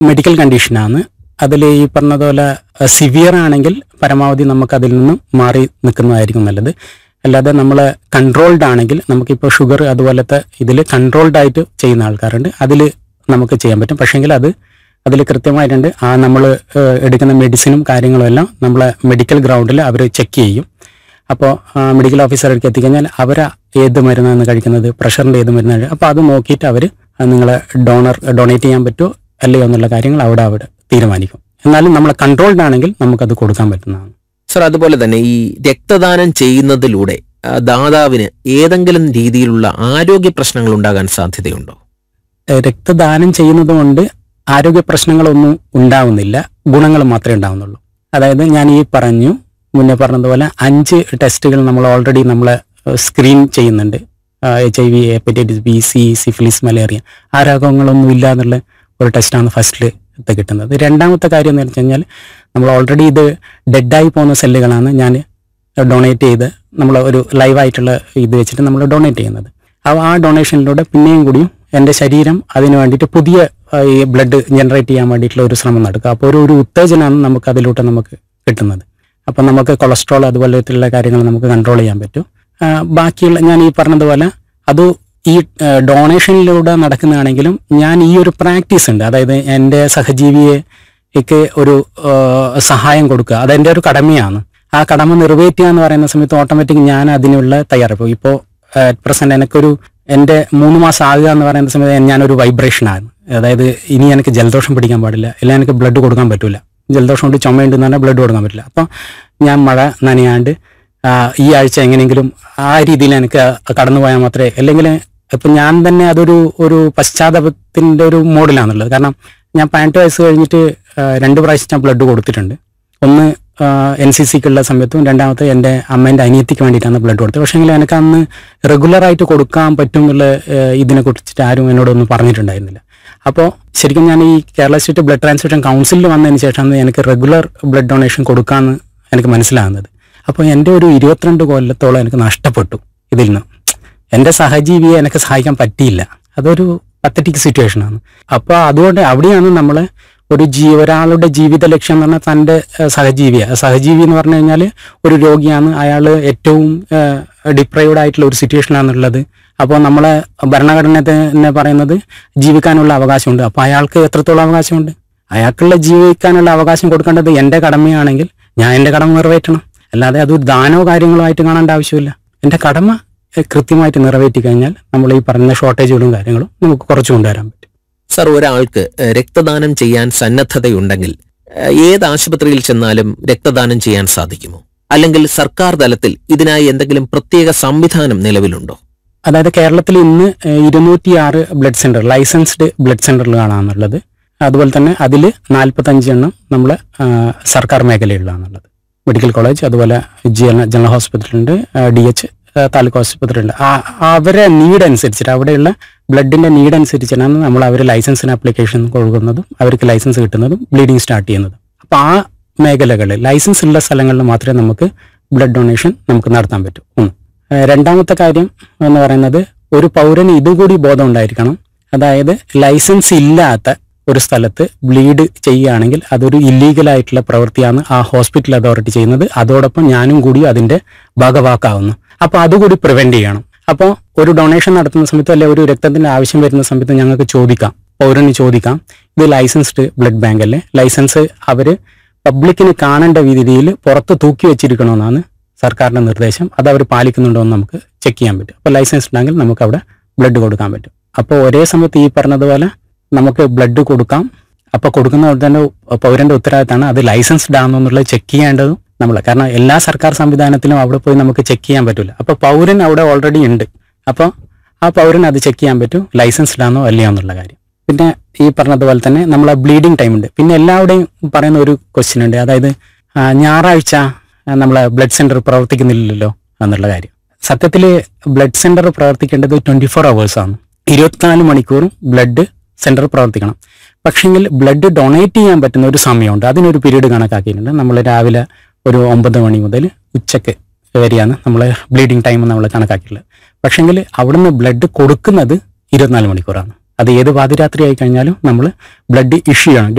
medical കണ്ടീഷനാണ് അതിൽ ഈ പറഞ്ഞതുപോലെ സിവിയർ ആണെങ്കിൽ പരമാവധി നമുക്ക് അതിൽ നിന്നും മാറി നിൽക്കുന്നതായിരിക്കും നല്ലത് അല്ലാതെ നമ്മൾ കൺട്രോൾഡ് ആണെങ്കിൽ നമുക്കിപ്പോൾ ഷുഗർ അതുപോലത്തെ ഇതിൽ കൺട്രോൾഡ് ആയിട്ട് ചെയ്യുന്ന ആൾക്കാരുണ്ട് അതിൽ നമുക്ക് ചെയ്യാൻ പറ്റും പക്ഷേങ്കിൽ അത് അതിൽ കൃത്യമായിട്ടുണ്ട് ആ നമ്മൾ എടുക്കുന്ന മെഡിസിനും കാര്യങ്ങളും എല്ലാം നമ്മളെ മെഡിക്കൽ ഗ്രൗണ്ടിൽ അവർ ചെക്ക് ചെയ്യും അപ്പോൾ മെഡിക്കൽ ഓഫീസർക്ക് എത്തിക്കഴിഞ്ഞാൽ അവർ ഏത് മരുന്നാണ് കഴിക്കുന്നത് പ്രഷറിൻ്റെ ഏത് മരുന്നാണ് അപ്പോൾ അത് നോക്കിയിട്ട് അവർ നിങ്ങളെ ഡോണർ ഡൊണേറ്റ് ചെയ്യാൻ പറ്റുമോ അല്ലയോ എന്നുള്ള കാര്യങ്ങൾ അവിടെ അവിടെ തീരുമാനിക്കും എന്നാലും നമ്മൾ കൺട്രോൾഡ് ആണെങ്കിൽ നമുക്കത് കൊടുക്കാൻ പറ്റുന്നതാണ് സർ അതുപോലെ തന്നെ ഈ രക്തദാനം ചെയ്യുന്നതിലൂടെ ആ, ദാതാവിന് ഏതെങ്കിലും രീതിയിലുള്ള ആരോഗ്യ പ്രശ്നങ്ങൾ ഉണ്ടാകാൻ സാധ്യതയുണ്ടോ ഏഹ് രക്തദാനം ചെയ്യുന്നത് കൊണ്ട് ആരോഗ്യ പ്രശ്നങ്ങളൊന്നും ഉണ്ടാവുന്നില്ല ഗുണങ്ങൾ മാത്രമേ ഉണ്ടാവുന്നുള്ളൂ അതായത് ഞാൻ ഈ പറഞ്ഞു മുന്നേ പറഞ്ഞതുപോലെ അഞ്ച് ടെസ്റ്റുകൾ നമ്മൾ ഓൾറെഡി നമ്മൾ സ്ക്രീൻ ചെയ്യുന്നുണ്ട് H I V hepatitis B C syphilis malaria ആ രോഗങ്ങളൊന്നും ഇല്ല എന്നുള്ള ഒരു ടെസ്റ്റാണ് ഫസ്റ്റിൽ കിട്ടുന്നത് രണ്ടാമത്തെ കാര്യം എന്ന് വെച്ച് കഴിഞ്ഞാൽ നമ്മൾ ഓൾറെഡി ഇത് ഡെഡായി പോകുന്ന സെല്ലുകളാണ് ഞാൻ ഡൊണേറ്റ് ചെയ്ത് നമ്മൾ ഒരു ലൈവായിട്ടുള്ള ഇത് വെച്ചിട്ട് നമ്മൾ ഡൊണേറ്റ് ചെയ്യുന്നത് അപ്പോൾ ആ ഡൊണേഷനിലൂടെ പിന്നെയും കൂടിയും എൻ്റെ ശരീരം അതിന് വേണ്ടിയിട്ട് പുതിയ ആ, ഈ ബ്ലഡ് ജനറേറ്റ് ചെയ്യാൻ വേണ്ടിയിട്ടുള്ള ഒരു ശ്രമം നടക്കുക അപ്പോൾ ഒരു ഒരു ഉത്തേജനമാണ് നമുക്ക് അതിലൂടെ നമുക്ക് കിട്ടുന്നത് അപ്പം നമുക്ക് കൊളസ്ട്രോൾ അതുപോലത്തുള്ള കാര്യങ്ങൾ നമുക്ക് കൺട്രോൾ ചെയ്യാൻ പറ്റും ആ, ബാക്കിയുള്ള ഞാൻ ഈ പറഞ്ഞതുപോലെ അത് ഈ ഡൊണേഷനിലൂടെ നടക്കുന്നതാണെങ്കിലും ഞാൻ ഈ ഒരു പ്രാക്ടീസ് ഉണ്ട് അതായത് എൻ്റെ സഹജീവിയെ ക്ക് ഒരു ആ, സഹായം കൊടുക്കുക അതെൻ്റെ ഒരു കടമയാണ് ആ കടമ നിറവേറ്റുക എന്ന് പറയുന്ന സമയത്ത് ഓട്ടോമാറ്റിക് ഞാൻ അതിനുള്ള തയ്യാറെടുപ്പ് ഇപ്പോൾ പ്രസന്റ് എനിക്കൊരു എൻ്റെ മൂന്ന് മാസം ആകുക എന്ന് പറയുന്ന സമയത്ത് ഞാനൊരു വൈബ്രേഷനാണ് അതായത് ഇനി എനിക്ക് ജലദോഷം പിടിക്കാൻ പാടില്ല ഇല്ല എനിക്ക് ബ്ലഡ് കൊടുക്കാൻ പറ്റില്ല ജലദോഷം കൊണ്ട് ചുമയുണ്ട് എന്ന് പറഞ്ഞാൽ ബ്ലഡ് കൊടുക്കാൻ പറ്റില്ല അപ്പം ഞാൻ മഴ നനയാണ്ട് ആ, ഈ ആഴ്ച എങ്ങനെയെങ്കിലും ആ രീതിയിൽ എനിക്ക് കടന്നു പോയാൽ മാത്രമേ അല്ലെങ്കിൽ ഇപ്പം ഞാൻ തന്നെ അതൊരു ഒരു പശ്ചാത്തലത്തിൻ്റെ ഒരു മോഡിലാണുള്ളത് കാരണം ഞാൻ പതിനെട്ട് വയസ്സ് കഴിഞ്ഞിട്ട് ആ, രണ്ട് പ്രാവശ്യം ഞാൻ ബ്ലഡ് കൊടുത്തിട്ടുണ്ട് ഒന്ന് എൻ സി സിക്കുള്ള സമയത്തും രണ്ടാമത്തെ എൻ്റെ അമ്മേൻ്റെ അനിയത്തിക്ക് വേണ്ടിയിട്ടാണ് ബ്ലഡ് കൊടുത്തത് പക്ഷേ എനിക്ക് അന്ന് റെഗുലറായിട്ട് കൊടുക്കാൻ പറ്റും എന്നുള്ള ഏഹ്, ഇതിനെ കുറിച്ചിട്ട് ആരും എന്നോടൊന്നും പറഞ്ഞിട്ടുണ്ടായിരുന്നില്ല അപ്പോൾ ശരിക്കും ഞാൻ ഈ കേരള സ്റ്റേറ്റ് ബ്ലഡ് ട്രാൻസ്ഫ്യൂഷൻ കൗൺസിലിൽ വന്നതിന് ശേഷമാണ് എനിക്ക് റെഗുലർ ബ്ലഡ് ഡൊണേഷൻ കൊടുക്കാമെന്ന് എനിക്ക് മനസ്സിലാകുന്നത് അപ്പോൾ എൻ്റെ ഒരു ഇരുപത്തിരണ്ട് കൊല്ലത്തോളം എനിക്ക് നഷ്ടപ്പെട്ടു ഇതിൽ നിന്ന് എൻ്റെ സഹജീവിയെ എനിക്ക് സഹായിക്കാൻ പറ്റിയില്ല അതൊരു പത്തറ്റിക് സിറ്റുവേഷനാണ് അപ്പോൾ അതുകൊണ്ട് അവിടെയാണ് നമ്മൾ ഒരു ജീ ഒരാളുടെ ജീവിത ലക്ഷ്യം എന്ന് പറഞ്ഞാൽ തൻ്റെ ഏഹ്, സഹജീവിയാണ് സഹജീവി എന്ന് പറഞ്ഞു കഴിഞ്ഞാൽ ഒരു രോഗിയാണ് അയാൾ ഏറ്റവും ഡിപ്രൈവ്ഡ് ആയിട്ടുള്ള ഒരു സിറ്റുവേഷനാണുള്ളത് അപ്പോൾ നമ്മളെ ഭരണഘടന തന്നെ പറയുന്നത് ജീവിക്കാനുള്ള അവകാശമുണ്ട് അപ്പോൾ അയാൾക്ക് എത്രത്തോളം അവകാശമുണ്ട് അയാൾക്കുള്ള ജീവിക്കാനുള്ള അവകാശം കൊടുക്കേണ്ടത് എൻ്റെ കടമയാണെങ്കിൽ ഞാൻ എൻ്റെ കടമ നിറവേറ്റണം അല്ലാതെ അതൊരു ദാനോ കാര്യങ്ങളോ ആയിട്ട് കാണേണ്ട ആവശ്യമില്ല എൻ്റെ കടമ ഏഹ്, കൃത്യമായിട്ട് നിറവേറ്റി കഴിഞ്ഞാൽ നമ്മൾ ഈ പറഞ്ഞ ഷോർട്ടേജുകളും കാര്യങ്ങളും നമുക്ക് കുറച്ച് കൊണ്ടുവരാൻ പറ്റും സർ ഒരാൾക്ക് ഏഹ്, രക്തദാനം ചെയ്യാൻ സന്നദ്ധതയുണ്ടെങ്കിൽ ഏഹ്, ഏത് ആശുപത്രിയിൽ ചെന്നാലും രക്തദാനം ചെയ്യാൻ സാധിക്കുമോ അല്ലെങ്കിൽ സർക്കാർ തലത്തിൽ ഇതിനായി എന്തെങ്കിലും പ്രത്യേക സംവിധാനം നിലവിലുണ്ടോ അതായത് കേരളത്തിൽ ഇന്ന് ഇരുന്നൂറ്റി ആറ് ബ്ലഡ് സെന്റർ ലൈസൻസ്ഡ് ബ്ലഡ് സെന്ററുകളാണുള്ളത് അതുപോലെ തന്നെ അതിൽ നാൽപ്പത്തഞ്ച് എണ്ണം നമ്മൾ സർക്കാർ മേഖലയിലാണുള്ളത് മെഡിക്കൽ കോളേജ് അതുപോലെ ജന ജനറൽ ഹോസ്പിറ്റലുണ്ട് ഡി എച്ച് താലൂക്ക് ഹോസ്പിറ്റലുണ്ട് ആ- അവരെ നീഡ് അനുസരിച്ചിട്ട് അവിടെയുള്ള ബ്ലഡിന്റെ നീഡ് അനുസരിച്ചിട്ടാണ് നമ്മൾ അവർ ലൈസൻസിന് ആപ്ലിക്കേഷൻ കൊടുക്കുന്നതും അവർക്ക് ലൈസൻസ് കിട്ടുന്നതും ബ്ലീഡിങ് സ്റ്റാർട്ട് ചെയ്യുന്നതും അപ്പോൾ ആ മേഖലകളിൽ ലൈസൻസ് ഉള്ള സ്ഥലങ്ങളിൽ മാത്രമേ നമുക്ക് ബ്ലഡ് ഡൊണേഷൻ നമുക്ക് നടത്താൻ പറ്റൂ ഒന്ന് ഏഹ് രണ്ടാമത്തെ കാര്യം എന്ന് പറയുന്നത് ഒരു പൗരന് ഇതുകൂടി ബോധം ഉണ്ടായിരിക്കണം അതായത് ലൈസൻസ് ഇല്ലാത്ത ഒരു സ്ഥലത്ത് ബ്ലീഡ് ചെയ്യുകയാണെങ്കിൽ അതൊരു ഇല്ലീഗൽ ആയിട്ടുള്ള പ്രവൃത്തിയാണ് ആ ഹോസ്പിറ്റൽ അതോറിറ്റി ചെയ്യുന്നത് അതോടൊപ്പം ഞാനും കൂടി അതിന്റെ ഭാഗവാക്കാവുന്നു അപ്പൊ അതുകൂടി പ്രിവെന്റ് ചെയ്യണം അപ്പോൾ ഒരു ഡൊണേഷൻ നടത്തുന്ന സമയത്ത് അല്ലെങ്കിൽ ഒരു രക്തത്തിന്റെ ആവശ്യം വരുന്ന സമയത്ത് ഞങ്ങൾക്ക് ചോദിക്കാം പൗരന് ചോദിക്കാം ഇത് ലൈസൻസ്ഡ് ബ്ലഡ് ബാങ്ക് അല്ലേ ലൈസൻസ് അവര് പബ്ലിക്കിന് കാണേണ്ട രീതിയിൽ പുറത്ത് തൂക്കി വെച്ചിരിക്കണമെന്നാണ് സർക്കാരിന്റെ നിർദ്ദേശം അത് അവർ പാലിക്കുന്നുണ്ടോ എന്ന് നമുക്ക് ചെക്ക് ചെയ്യാൻ പറ്റും അപ്പോൾ ലൈസൻസ് ഉണ്ടെങ്കിൽ നമുക്ക് അവിടെ ബ്ലഡ് കൊടുക്കാൻ പറ്റും അപ്പോൾ ഒരേ സമയത്ത് ഈ പറഞ്ഞതുപോലെ നമുക്ക് ബ്ലഡ് കൊടുക്കാം അപ്പോൾ കൊടുക്കുന്ന തന്നെ പൗരന്റെ ഉത്തരവാദിത്തമാണ് അത് ലൈസൻസ്ഡ് ആണോ എന്നുള്ളത് ചെക്ക് ചെയ്യേണ്ടതും നമ്മൾ കാരണം എല്ലാ സർക്കാർ സംവിധാനത്തിലും അവിടെ പോയി നമുക്ക് ചെക്ക് ചെയ്യാൻ പറ്റില്ല അപ്പോൾ പൗരൻ അവിടെ ഓൾറെഡി ഉണ്ട് അപ്പോൾ ആ പൗരൻ അത് ചെക്ക് ചെയ്യാൻ പറ്റും ലൈസൻസ്ഡ് ആണോ അല്ലയോ എന്നുള്ള കാര്യം പിന്നെ ഈ പറഞ്ഞതുപോലെ തന്നെ നമ്മളെ ബ്ലീഡിങ് ടൈം ഉണ്ട് പിന്നെ എല്ലാവരുടെയും പറയുന്ന ഒരു ക്വസ്റ്റ്യൻ ഉണ്ട് അതായത് ആ, ഞായറാഴ്ച ആ, നമ്മളെ ബ്ലഡ് സെന്റർ പ്രവർത്തിക്കുന്നില്ലല്ലോ എന്നുള്ള കാര്യം സത്യത്തിൽ ബ്ലഡ് സെന്റർ പ്രവർത്തിക്കേണ്ടത് ട്വന്റി ഫോർ ആണ് ഇരുപത്തിനാല് മണിക്കൂറും ബ്ലഡ് സെന്റർ പ്രവർത്തിക്കണം പക്ഷെങ്കിൽ ബ്ലഡ് ഡൊണേറ്റ് ചെയ്യാൻ പറ്റുന്ന ഒരു സമയമുണ്ട് അതിനൊരു പീരീഡ് കണക്കാക്കിയിട്ടുണ്ട് നമ്മൾ രാവിലെ ഒരു ഒമ്പത് മണി മുതൽ ഉച്ചക്ക് വരെയാണ് നമ്മൾ ബ്ലീഡിങ് ടൈം നമ്മൾ കണക്കാക്കിയിട്ടുള്ളത് പക്ഷെങ്കിൽ അവിടുന്ന് ബ്ലഡ് കൊടുക്കുന്നത് ഇരുപത്തിനാല് മണിക്കൂറാണ് അത് ഏത് പാതിരാത്രി ആയി കഴിഞ്ഞാലും നമ്മൾ ബ്ലഡ് ഇഷ്യൂ ചെയ്യണം